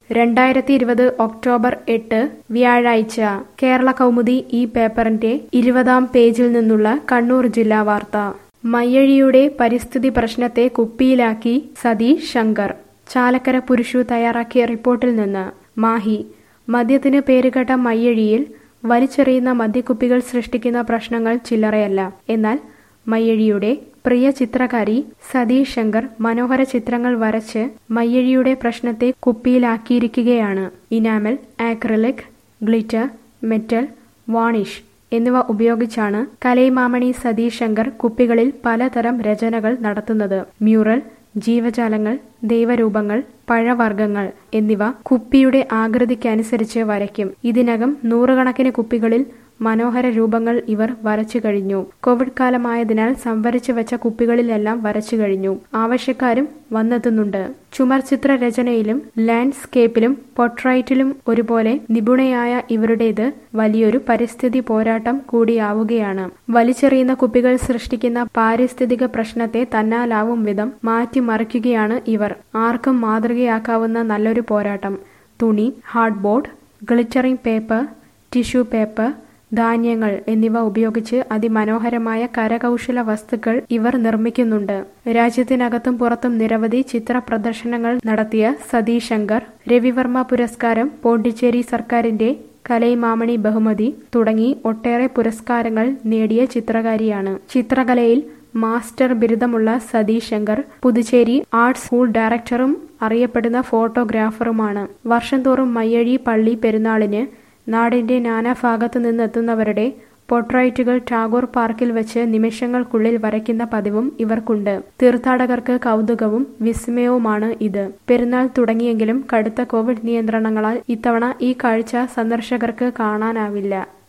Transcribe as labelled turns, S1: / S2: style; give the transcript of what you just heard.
S1: രണ്ടായിരത്തി ഇരുപത് ഒക്ടോബർ എട്ട് വ്യാഴാഴ്ച കേരള കൗമുദി ഈ പേപ്പറിന്റെ ഇരുപതാം പേജിൽ നിന്നുള്ള കണ്ണൂർ ജില്ലാ വാർത്ത മയ്യഴിയുടെ പരിസ്ഥിതി പ്രശ്നത്തെ കുപ്പിയിലാക്കി സതീഷ് ശങ്കർ ചാലക്കര പുരുഷു തയ്യാറാക്കിയ റിപ്പോർട്ടിൽ നിന്ന് മാഹി മദ്യത്തിന് പേരുകേട്ട മയ്യഴിയിൽ വലിച്ചെറിയുന്ന മദ്യക്കുപ്പികൾ സൃഷ്ടിക്കുന്ന പ്രശ്നങ്ങൾ ചില്ലറയല്ല എന്നാൽ മയ്യഴിയുടെ പ്രിയ ചിത്രകാരി സതീഷ് ശങ്കർ മനോഹര ചിത്രങ്ങൾ വരച്ച് മയ്യഴിയുടെ പ്രശ്നത്തെ കുപ്പിയിലാക്കിയിരിക്കുകയാണ് enamel acrylic glitter metal varnish എന്നിവ ഉപയോഗിച്ചാണ് കലൈമാമണി സതീഷ് ശങ്കർ കുപ്പികളിൽ പലതരം രചനകൾ നടത്തുന്നത് മ്യൂറൽ ജീവജാലങ്ങൾ ദൈവരൂപങ്ങൾ പഴവർഗ്ഗങ്ങൾ എന്നിവ കുപ്പിയുടെ ആകൃതിക്കനുസരിച്ച് വരയ്ക്കും ഇതിനകം നൂറുകണക്കിന് കുപ്പികളിൽ മനോഹര രൂപങ്ങൾ ഇവർ വരച്ചു കഴിഞ്ഞു കോവിഡ് കാലമായതിനാൽ സംഭരിച്ചു വെച്ച കുപ്പികളിലെല്ലാം വരച്ചു കഴിഞ്ഞു ആവശ്യക്കാരും വന്നെത്തുന്നുണ്ട് ചുമർ ചിത്ര രചനയിലും ലാൻഡ്സ്കേപ്പിലും പൊട്രൈറ്റിലും ഒരുപോലെ നിപുണയായ ഇവരുടേത് വലിയൊരു പരിസ്ഥിതി പോരാട്ടം കൂടിയാവുകയാണ് വലിച്ചെറിയുന്ന കുപ്പികൾ സൃഷ്ടിക്കുന്ന പാരിസ്ഥിതിക പ്രശ്നത്തെ തന്നാലാവും വിധം മാറ്റിമറിക്കുകയാണ് ഇവർ ആർക്കും മാതൃകയാക്കാവുന്ന നല്ലൊരു പോരാട്ടം തുണി hardboard glittering paper tissue paper ധാന്യങ്ങൾ എന്നിവ ഉപയോഗിച്ച് അതിമനോഹരമായ കരകൗശല വസ്തുക്കൾ ഇവർ നിർമ്മിക്കുന്നുണ്ട് രാജ്യത്തിനകത്തും പുറത്തും നിരവധി ചിത്ര പ്രദർശനങ്ങൾ നടത്തിയ സതീഷ് ശങ്കർ രവിവർമ്മ പുരസ്കാരം പോണ്ടിച്ചേരി സർക്കാരിന്റെ കലൈമാമണി ബഹുമതി തുടങ്ങി ഒട്ടേറെ പുരസ്കാരങ്ങൾ നേടിയ ചിത്രകാരിയാണ് ചിത്രകലയിൽ മാസ്റ്റർ ബിരുദമുള്ള സതീഷ് ശങ്കർ പുതുച്ചേരി ആർട്സ് സ്കൂൾ ഡയറക്ടറും അറിയപ്പെടുന്ന ഫോട്ടോഗ്രാഫറുമാണ് വർഷം തോറും മയ്യഴി പള്ളി പെരുന്നാളിന് നാടിന്റെ നാനാഭാഗത്തു നിന്നെത്തുന്നവരുടെ പോർട്രൈറ്റുകൾ ടാഗോർ പാർക്കിൽ വെച്ച് നിമിഷങ്ങൾക്കുള്ളിൽ വരയ്ക്കുന്ന പതിവും ഇവർക്കുണ്ട് തീർത്ഥാടകർക്ക് കൗതുകവും വിസ്മയവുമാണ് ഇത് പെരുന്നാൾ തുടങ്ങിയെങ്കിലും കടുത്ത കോവിഡ് നിയന്ത്രണങ്ങളാൽ ഇത്തവണ ഈ കാഴ്ച സന്ദർശകർക്ക് കാണാനാവില്ല